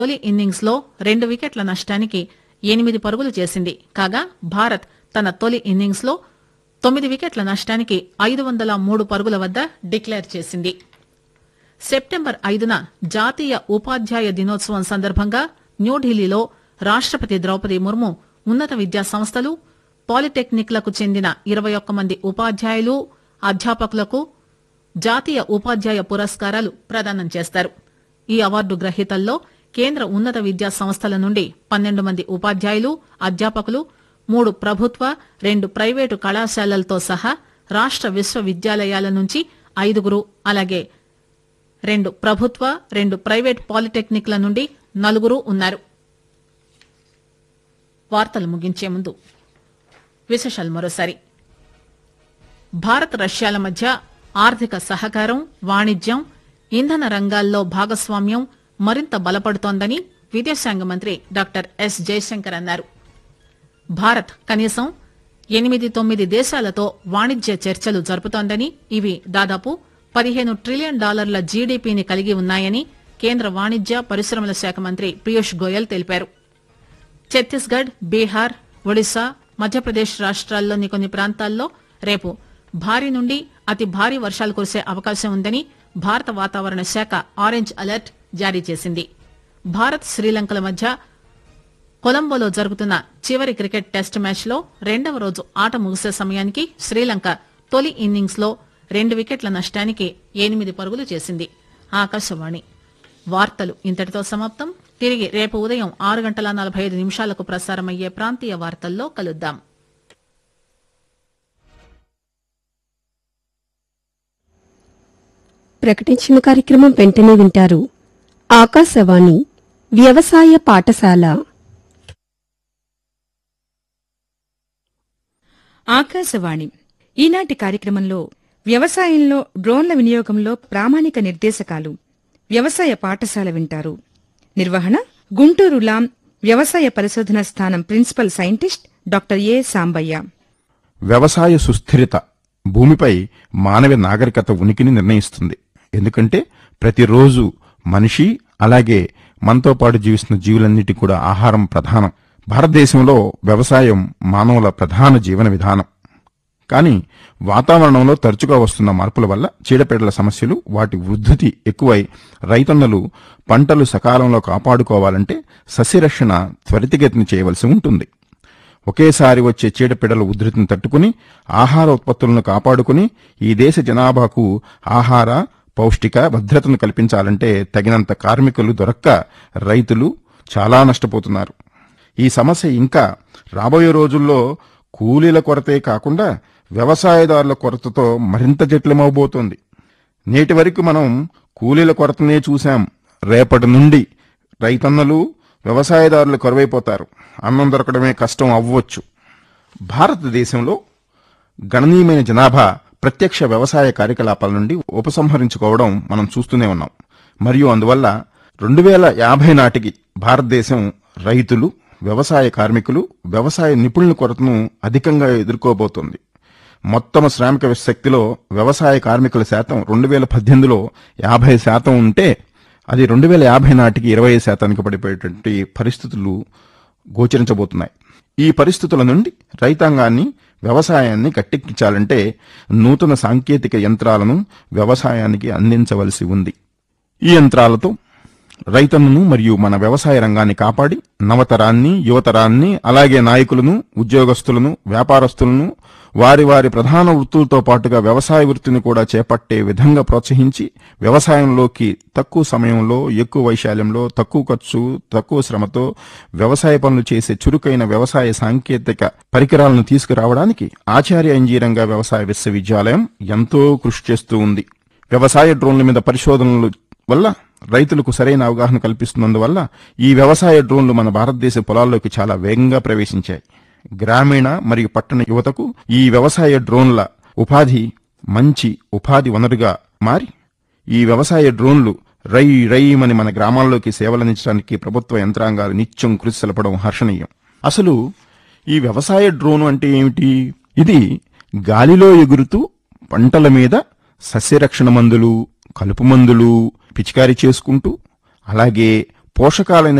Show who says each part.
Speaker 1: తొలి ఇన్నింగ్స్ లో రెండు వికెట్ల నష్టానికి ఎనిమిది పరుగులు చేసింది కాగా భారత్ తన తొలి ఇన్నింగ్స్ లో తొమ్మిది వికెట్ల నష్టానికి ఐదు వందల మూడు పరుగుల వద్ద డిక్లేర్ చేసింది సెప్టెంబర్ ఐదున జాతీయ ఉపాధ్యాయ దినోత్సవం సందర్భంగా న్యూఢిల్లీలో రాష్టపతి ద్రౌపది ముర్ము ఉన్నత విద్యా సంస్థలు పాలిటెక్నిక్లకు చెందిన ఇరవై ఒక్క మంది ఉపాధ్యాయులు అధ్యాపకులకు జాతీయ ఉపాధ్యాయ పురస్కారాలు ప్రదానం చేస్తారు ఈ అవార్డు గ్రహీతల్లో కేంద్ర ఉన్నత విద్యా సంస్థల నుండి పన్నెండు మంది ఉపాధ్యాయులు అధ్యాపకులు మూడు ప్రభుత్వ రెండు ప్రైవేటు కళాశాలలతో సహా రాష్ట విశ్వవిద్యాలయాల నుంచి ఐదుగురు అలాగే రెండు ప్రభుత్వ రెండు ప్రైవేట్ పాలిటెక్నిక్ల నుండి నలుగురు ఉన్నారు వార్తలు ముగించే ముందు విశేషాలు మరోసారి భారత్ రష్యాల మధ్య ఆర్థిక సహకారం వాణిజ్యం ఇంధన రంగాల్లో భాగస్వామ్యం మరింత బలపడుతోందని విదేశాంగ మంత్రి డాక్టర్ ఎస్ జయశంకర్ అన్నారు భారత్ కనీసం ఎనిమిది తొమ్మిది దేశాలతో వాణిజ్య చర్చలు జరుపుతోందని ఇవి దాదాపు పదిహేను ట్రిలియన్ డాలర్ల జీడీపీని కలిగి ఉన్నాయని కేంద్ర వాణిజ్య పరిశ్రమల శాఖ మంత్రి పీయూష్ గోయల్ తెలిపారు ఛత్తీస్గఢ్ బీహార్ ఒడిశా మధ్యప్రదేశ్ రాష్ట్రాల్లోని కొన్ని ప్రాంతాల్లో రేపు భారీ నుండి అతి భారీ వర్షాలు కురిసే అవకాశం ఉందని భారత వాతావరణ శాఖ ఆరెంజ్ అలర్ట్ జారీ చేసింది భారత్ శ్రీలంకల మధ్య కొలంబోలో జరుగుతున్న చివరి క్రికెట్ టెస్ట్ మ్యాచ్ లో రెండవ రోజు ఆట ముగిసే సమయానికి శ్రీలంక తొలి ఇన్నింగ్స్ లో రెండు వికెట్ల నష్టానికి ఎనిమిది పరుగులు చేసింది ఆకాశవాణి వార్తలు ఇంతటితో సమాప్తం తిరిగి రేపు ఉదయం ఆరు గంటల నలభై ఐదు నిమిషాలకు ప్రసారమయ్యే ప్రాంతీయ వార్తల్లో కలుద్దాం
Speaker 2: ప్రకటించిన కార్యక్రమం వెంటనే వింటారు ఆకాశవాణి వ్యవసాయ పాఠశాల
Speaker 3: ఆకాశవాణి ఈనాటి కార్యక్రమంలో వ్యవసాయంలో డ్రోన్ల వినియోగంలో ప్రామాణిక నిర్దేశకాలు వ్యవసాయ పాఠశాల వింటారు నిర్వహణ గుంటూరు లాం వ్యవసాయ పరిశోధన స్థానం principal scientist doctor A Sambaiah
Speaker 4: వ్యవసాయ సుస్థిరత భూమిపై మానవ నాగరికత ఉనికిని నిర్ణయిస్తుంది ఎందుకంటే ప్రతిరోజు మనిషి అలాగే మనతో పాటు జీవిస్తున్న జీవులన్నిటి కూడా ఆహారం ప్రధానం భారతదేశంలో వ్యవసాయం మానవుల ప్రధాన జీవన విధానం కానీ వాతావరణంలో తరచుగా వస్తున్న మార్పుల వల్ల చీడపీడల సమస్యలు వాటి ఉద్ధృతి ఎక్కువై రైతన్నలు పంటలు సకాలంలో కాపాడుకోవాలంటే సస్యరక్షణ త్వరితగతిని చేయవలసి ఉంటుంది ఒకేసారి వచ్చే చీడపీడల ఉధృతిని తట్టుకుని ఆహార ఉత్పత్తులను కాపాడుకుని ఈ దేశ జనాభాకు ఆహార పౌష్టిక భద్రతను కల్పించాలంటే తగినంత కార్మికులు దొరక్క రైతులు చాలా నష్టపోతున్నారు ఈ సమస్య ఇంకా రాబోయే రోజుల్లో కూలీల కొరతే కాకుండా వ్యవసాయదారుల కొరతతో మరింత జటిలమవబోతోంది నేటి వరకు మనం కూలీల కొరతనే చూశాం రేపటి నుండి రైతన్నలు వ్యవసాయదారులు కరువైపోతారు అన్నం దొరకడమే కష్టం అవ్వచ్చు భారతదేశంలో గణనీయమైన జనాభా ప్రత్యక్ష వ్యవసాయ కార్యకలాపాల నుండి ఉపసంహరించుకోవడం మనం చూస్తూనే ఉన్నాం మరియు అందువల్ల రెండు వేల యాభై నాటికి భారతదేశం రైతులు వ్యవసాయ కార్మికులు వ్యవసాయ నిపుణుల కొరతను అధికంగా ఎదుర్కోబోతోంది మొత్తం శ్రామిక శక్తిలో వ్యవసాయ కార్మికుల శాతం రెండు వేల పద్దెనిమిదిలో యాభై శాతం ఉంటే అది రెండు వేల యాభై నాటికి ఇరవై శాతానికి పడిపోయేటువంటి పరిస్థితులు గోచరించబోతున్నాయి ఈ పరిస్థితుల నుండి రైతాంగాన్ని వ్యవసాయాన్ని గట్టెక్కించాలంటే నూతన సాంకేతిక యంత్రాలను వ్యవసాయానికి అందించవలసి ఉంది ఈ యంత్రాలతో రైతన్నను మరియు మన వ్యవసాయ రంగాన్ని కాపాడి నవతరాన్ని యువతరాన్ని అలాగే నాయకులను ఉద్యోగస్తులను వ్యాపారస్తులను వారి వారి ప్రధాన వృత్తులతో పాటుగా వ్యవసాయ వృత్తిని కూడా చేపట్టే విధంగా ప్రోత్సహించి వ్యవసాయంలోకి తక్కువ సమయంలో ఎక్కువ వైశాల్యంలో తక్కువ ఖర్చు తక్కువ శ్రమతో వ్యవసాయ పనులు చేసే చురుకైన వ్యవసాయ సాంకేతిక పరికరాలను తీసుకురావడానికి ఆచార్య ఇంజనీరింగ్ వ్యవసాయ విశ్వవిద్యాలయం ఎంతో కృషి చేస్తూ ఉంది వ్యవసాయ డ్రోన్ల మీద పరిశోధనలు వల్ల రైతులకు సరైన అవగాహన కల్పిస్తున్నందువల్ల ఈ వ్యవసాయ డ్రోన్లు మన భారతదేశ పొలాల్లోకి చాలా వేగంగా ప్రవేశించాయి గ్రామీణ మరియు పట్టణ యువతకు ఈ వ్యవసాయ డ్రోన్ల ఉపాధి మంచి ఉపాధి వనరుగా మారి ఈ వ్యవసాయ డ్రోన్లు రై రైమని మన గ్రామాల్లోకి సేవలందించడానికి ప్రభుత్వ యంత్రాంగాలు నిత్యం కృషి సెలపడం హర్షణీయం అసలు ఈ వ్యవసాయ డ్రోన్ అంటే ఏమిటి ఇది గాలిలో ఎగురుతూ పంటల మీద సస్యరక్షణ మందులు కలుపు మందులు పిచికారీ చేసుకుంటూ అలాగే పోషకాలైన